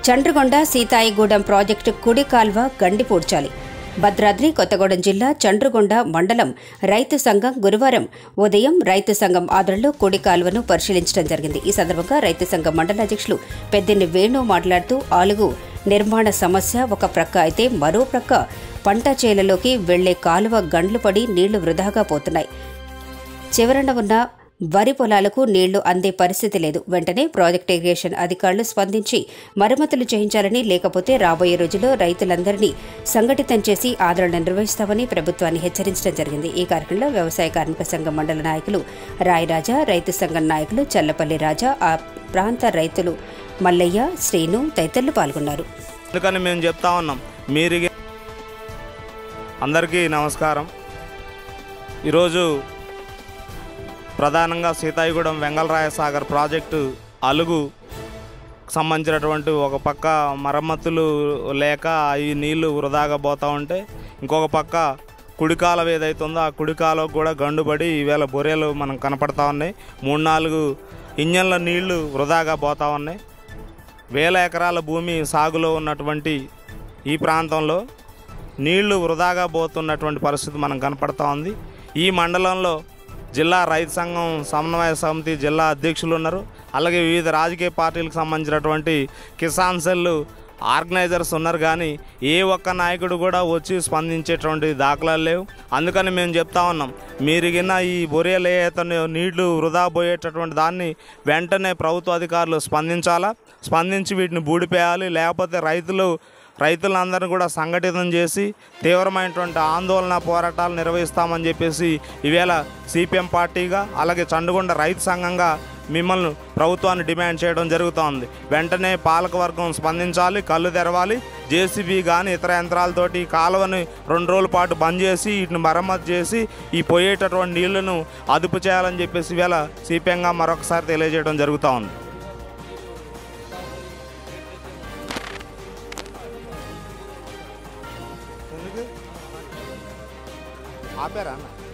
చండ్రగొండ సీతాయిగూడెం project కుడి కాల్వ గండి పూడ్చాలి భద్రాద్రి కొత్తగూడెం జిల్లా చండ్రగొండ మండలం రైతు సంఘం గురువారం ఉదయం రైతు సంఘం ఆధ్వర్యంలో కుడి కాల్వను పరిశీలించడం జరిగింది ఈ సందర్భంగా రైతు సంఘం మండల అధ్యక్షులు పెద్దిన్ని వేణు మాట్లాడుతూ ఆలుగు నిర్మాణ సమస్య ఒక ప్రక్క అయితే మరో ప్రక్క పంట చేలలోకి వెళ్లే కాలువ గండ్లు పడి నీళ్లు వృధాగా పోతున్నాయి చివరన ఉన్న వరి పొలాలకు నీళ్లు అందే పరిస్థితి లేదు వెంటనే ప్రాజెక్ట్ ఇరిగేషన్ అధికారులు స్పందించి మరమ్మతులు చేయించాలని లేకపోతే రాబోయే రోజుల్లో రైతులందరినీ సంఘటితం చేసి ఆదరణ నిర్వహిస్తామని ప్రభుత్వాన్ని హెచ్చరించడం జరిగింది ఈ కార్యక్రమంలో వ్యవసాయ కార్మిక సంఘం మండల నాయకులు రాయరాజా రైతు సంఘం నాయకులు చల్లపల్లి రాజా ఆ ప్రాంత రైతులు మల్లయ్య శ్రీను తదితరులు పాల్గొన్నారు అందుకని మేము చెప్తా ఉన్నాం మీరు ఇగ- అందరికీ నమస్కారం ఈరోజు ప్రధానంగా సీతాయిగూడెం వెంగళరాయ సాగర్ ప్రాజెక్టు అలుగు సంబంధించినటువంటి ఒక పక్క మరమ్మతులు లేక ఈ నీళ్లు వృధాగా పోతూ ఉంటే ఇంకొక పక్క కుడికాలం ఏదైతే ఉందో ఆ కుడికాలకు కూడా గండుబడి ఈవేళ బొరేలు మనం కనపడతా ఉన్నాయి మూడు నాలుగు ఇంజన్ల నీళ్లు వృధాగా పోతూ ఉన్నాయి వేల ఎకరాల భూమి సాగులో ఉన్నటువంటి ఈ ప్రాంతంలో నీళ్లు వృధాగా పోతున్నటువంటి పరిస్థితి మనం కనపడతా ఉంది ఈ మండలంలో జిల్లా రైతు సంఘం సమన్వయ సమితి జిల్లా అధ్యక్షులు ఉన్నారు అలాగే వివిధ రాజకీయ పార్టీలకు సంబంధించినటువంటి కిసాన్ సెల్ ఆర్గనైజర్స్ ఉన్నారు కానీ ఏ ఒక్క నాయకుడు కూడా వచ్చి స్పందించేటువంటి దాఖలాలు లేవు అందుకని మేము చెప్తా ఉన్నాం మీరు గిన్న ఈ బొరియలు ఏదైతే నీళ్లు వృధా పోయేటటువంటి దాన్ని వెంటనే ప్రభుత్వ అధికారులు స్పందించాలా స్పందించి వీటిని బూడిపేయాలి లేకపోతే రైతులు రైతులందరినీ కూడా సంఘటితం చేసి తీవ్రమైనటువంటి ఆందోళన పోరాటాలు నిర్వహిస్తామని చెప్పేసి ఈవేళ సిపిఎం పార్టీగా అలాగే చండుగొండ రైతు సంఘంగా మిమ్మల్ని ప్రభుత్వాన్ని డిమాండ్ చేయడం జరుగుతోంది వెంటనే పాలకవర్గం స్పందించాలి కళ్ళు తెరవాలి జేసీబీ కానీ ఇతర యంత్రాలతోటి ఈ కాలువని రెండు రోజుల పాటు బంద్ చేసి వీటిని మరమ్మతు చేసి ఈ పోయేటటువంటి నీళ్లను అదుపు చేయాలని చెప్పేసి ఈవేళ సిపిఎంగా మరొకసారి తెలియజేయడం జరుగుతూ ఉంది ఆపారా అన్న